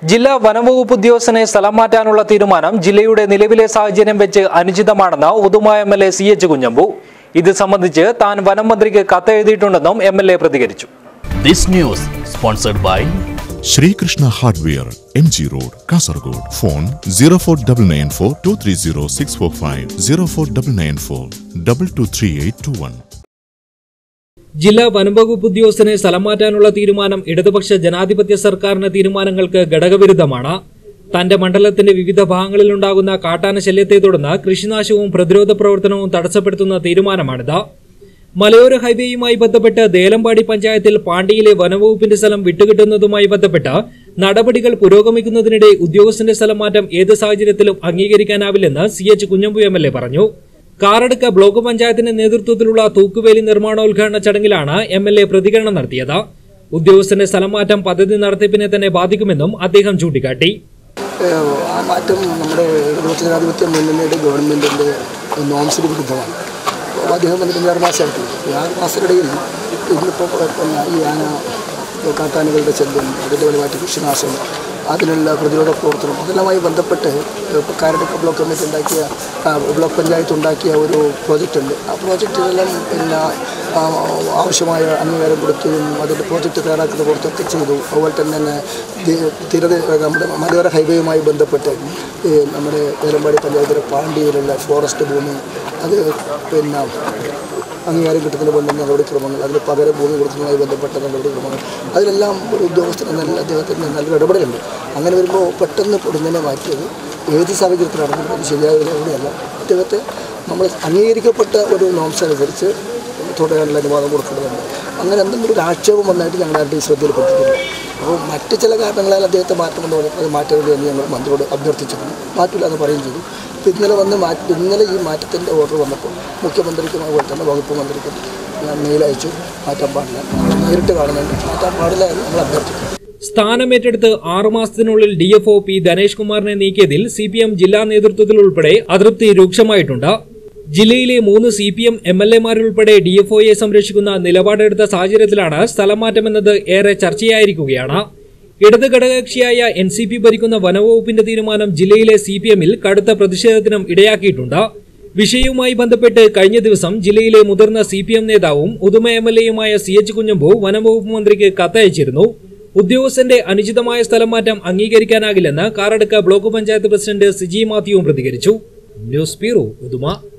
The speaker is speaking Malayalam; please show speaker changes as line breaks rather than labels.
ജില്ലാ വനംവകുപ്പ് ഉദ്യോഗസ്ഥനെ സ്ഥലം മാറ്റാനുള്ള തീരുമാനം ജില്ലയുടെ നിലവിലെ സാഹചര്യം വെച്ച് അനുചിതമാണെന്ന് Uduma M L A C H Kunhambu ഇത് സംബന്ധിച്ച് താൻ വനം മന്ത്രിക്ക് കത്തെഴുതിയിട്ടുണ്ടെന്നും എം എൽ എ പ്രതികരിച്ചു
This news sponsored by
Sreekrishna hardware M G road Kasaragod phone zero four double nine four two three zero six four five zero four double nine four double two three eight two one
ജില്ലാ വനംവകുപ്പ് ഉദ്യോഗസ്ഥനെ സ്ഥലം മാറ്റാനുള്ള തീരുമാനം ഇടതുപക്ഷ ജനാധിപത്യ സർക്കാരിന്റെ തീരുമാനങ്ങൾക്ക് ഘടകവിരുദ്ധമാണ് തന്റെ മണ്ഡലത്തിന്റെ വിവിധ ഭാഗങ്ങളിലുണ്ടാകുന്ന കാട്ടാന ശല്യത്തെ തുടർന്ന് കൃഷിനാശവും പ്രതിരോധ പ്രവർത്തനവും തടസ്സപ്പെടുത്തുന്ന തീരുമാനമാണിത് മലയോര ഹൈവേയുമായി ബന്ധപ്പെട്ട് ദേലമ്പാടി പഞ്ചായത്തിൽ പാണ്ടിയിലെ വനവകുപ്പിന്റെ സ്ഥലം വിട്ടുകിട്ടുന്നതുമായി ബന്ധപ്പെട്ട് നടപടികൾ പുരോഗമിക്കുന്നതിനിടെ ഉദ്യോഗസ്ഥന്റെ സ്ഥലം മാറ്റം ഏത് സാഹചര്യത്തിലും അംഗീകരിക്കാനാവില്ലെന്ന് C H Kunhambu M L A പറഞ്ഞു കാറടുക്ക ബ്ലോക്ക് പഞ്ചായത്തിന്റെ നേതൃത്വത്തിലുള്ള തൂക്കുവേലി നിർമ്മാണോദ്ഘാടന ചടങ്ങിലാണ് എം എൽ എ പ്രതികരണം നടത്തിയത് ഉദ്യോഗസ്ഥന്റെ സ്ഥലം മാറ്റം പദ്ധതി നടത്തിപ്പിനെ തന്നെ ബാധിക്കുമെന്നും അദ്ദേഹം ചൂണ്ടിക്കാട്ടി
ഏഹ് ആ മാറ്റം നമ്മുടെ ഇടതുപക്ഷ ജനാധിപത്യ മുന്നണിയുടെ ഗവൺമെൻറ്റിൻ്റെ നോംസിന് വിരുദ്ധമാണ് അപ്പോൾ അദ്ദേഹം വന്നിട്ട് അഞ്ചാറ് മാസമായിട്ടുണ്ട് ഈ ആറ് മാസത്തിനിടയിൽ ഇന്നിപ്പോൾ പിന്നെ ഈ ആന കാട്ടാനകളുടെ ശല്യം അതിൻ്റെ ഫലമായിട്ട് കൃഷിനാശം അതിനുള്ള പ്രതിരോധ പ്രവർത്തനം അതെല്ലാമായി ബന്ധപ്പെട്ട് ഇപ്പോൾ കാരടക്ക ബ്ലോക്ക് കമ്മിറ്റി ഉണ്ടാക്കിയ ആ, ബ്ലോക്ക് പഞ്ചായത്ത് ഉണ്ടാക്കിയ ഒരു പ്രോജക്റ്റ് ഉണ്ട് ആ പ്രോജക്റ്റിനെല്ലാം പിന്നെ ആ, ആവശ്യമായ അംഗീകാരം കൊടുക്കുകയും അതിൻ്റെ പ്രോജക്റ്റ് തയ്യാറാക്കുന്ന പുറത്തൊക്കെ ചെയ്തു അതുപോലെ തന്നെ തന്നെ ദി- തീര നമ്മുടെ മലയോര ഹൈവേയുമായി ബന്ധപ്പെട്ട് ഈ നമ്മുടെ ഏലമ്പാടി പഞ്ചായത്തിലെ പാണ്ടിയിലുള്ള ഫോറസ്റ്റ് ഭൂമി അത് പിന്നെ അംഗീകാരം കിട്ടുന്നതിന് വേണ്ട നടപടിക്രമങ്ങൾ അതിന് പകരം ഭൂമി കൊടുക്കുന്നതുമായി ബന്ധപ്പെട്ട നടപടിക്രമങ്ങൾ അതിലെല്ലാം ഒരു ഉദ്യോഗസ്ഥൻ നല്ല അദ്ദേഹത്തിന് നല്ലൊരു ഇടപെടലുണ്ട് അങ്ങനെ വരുമ്പോൾ പെട്ടെന്ന് പൊടുന്നതിനെ മാറ്റിയത് ഏത് സാഹചര്യത്തിലാണ് അത് ശരിയായ ഒരു നടപടിയല്ല അദ്ദേഹത്തെ നമ്മൾ അംഗീകരിക്കപ്പെട്ട ഒരു നോംസ് അനുസരിച്ച് തുടരാനുള്ള അനുവാദം കൊടുക്കേണ്ടതുണ്ട് അങ്ങനെ എന്തെങ്കിലും ഒരു ആക്ഷേപം വന്നായിട്ട് ഞങ്ങളുടെ ഈ ശ്രദ്ധയിൽപ്പെട്ടിട്ടില്ല അപ്പോൾ മറ്റ് ചില കാരണങ്ങളാൽ അദ്ദേഹത്തെ മാറ്റമെന്ന് പറഞ്ഞപ്പോൾ അത് മാറ്റരുത് എന്ന് ഞങ്ങൾ മന്ത്രിയോട് അഭ്യർത്ഥിച്ചിരുന്നു മാറ്റില്ല എന്ന് പറയുകയും ചെയ്തു അപ്പോൾ ഇന്നലെ വന്ന് മാറ്റി ഇന്നലെ ഈ മാറ്റത്തിൻ്റെ ഓർഡർ വന്നപ്പോൾ മുഖ്യമന്ത്രിക്കും അതുപോലെ തന്നെ വകുപ്പ് മന്ത്രിക്കും ഞാൻ മെയിൽ അയച്ചു മാറ്റാൻ പാടില്ല ഞങ്ങൾ നേരിട്ട് കാണുന്നുണ്ട് മാറ്റാൻ പാടില്ല എന്ന് നമ്മൾ അഭ്യർത്ഥിക്കുന്നു
സ്ഥാനമേറ്റെടുത്ത് ആറുമാസത്തിനുള്ളിൽ D F O P Dhanesh കുമാറിനെ നീക്കിയതിൽ സി പി എം ജില്ലാ നേതൃത്വത്തിൽ ഉൾപ്പെടെ അതൃപ്തി രൂക്ഷമായിട്ടുണ്ട് ജില്ലയിലെ മൂന്ന് C P M M L എമാരുൾപ്പെടെ ഡി എഫ് ഒയെ സംരക്ഷിക്കുന്ന നിലപാടെടുത്ത സാഹചര്യത്തിലാണ് സ്ഥലം മാറ്റമെന്നത് ഏറെ ചർച്ചയായിരിക്കുകയാണ് ഇടത് ഘടകകക്ഷിയായ എൻ സി പി ഭരിക്കുന്ന വനവകുപ്പിന്റെ തീരുമാനം ജില്ലയിലെ സി പി എമ്മിൽ കടുത്ത പ്രതിഷേധത്തിനും ഇടയാക്കിയിട്ടുണ്ട് വിഷയവുമായി ബന്ധപ്പെട്ട് കഴിഞ്ഞ ദിവസം ജില്ലയിലെ മുതിർന്ന സി പി എം നേതാവും ഉദുമ എം എൽ എയുമായ സി എച്ച് കുഞ്ഞമ്പു വനംവകുപ്പ് മന്ത്രിക്ക് കത്തയച്ചിരുന്നു ഉദ്യോഗസ്ഥന്റെ അനുചിതമായ സ്ഥലം മാറ്റം അംഗീകരിക്കാനാകില്ലെന്ന് കാറടുക്ക ബ്ലോക്ക് പഞ്ചായത്ത് പ്രസിഡന്റ് സിജി മാത്യുവും പ്രതികരിച്ചു ന്യൂസ് ബ്യൂറോ ഉദുമ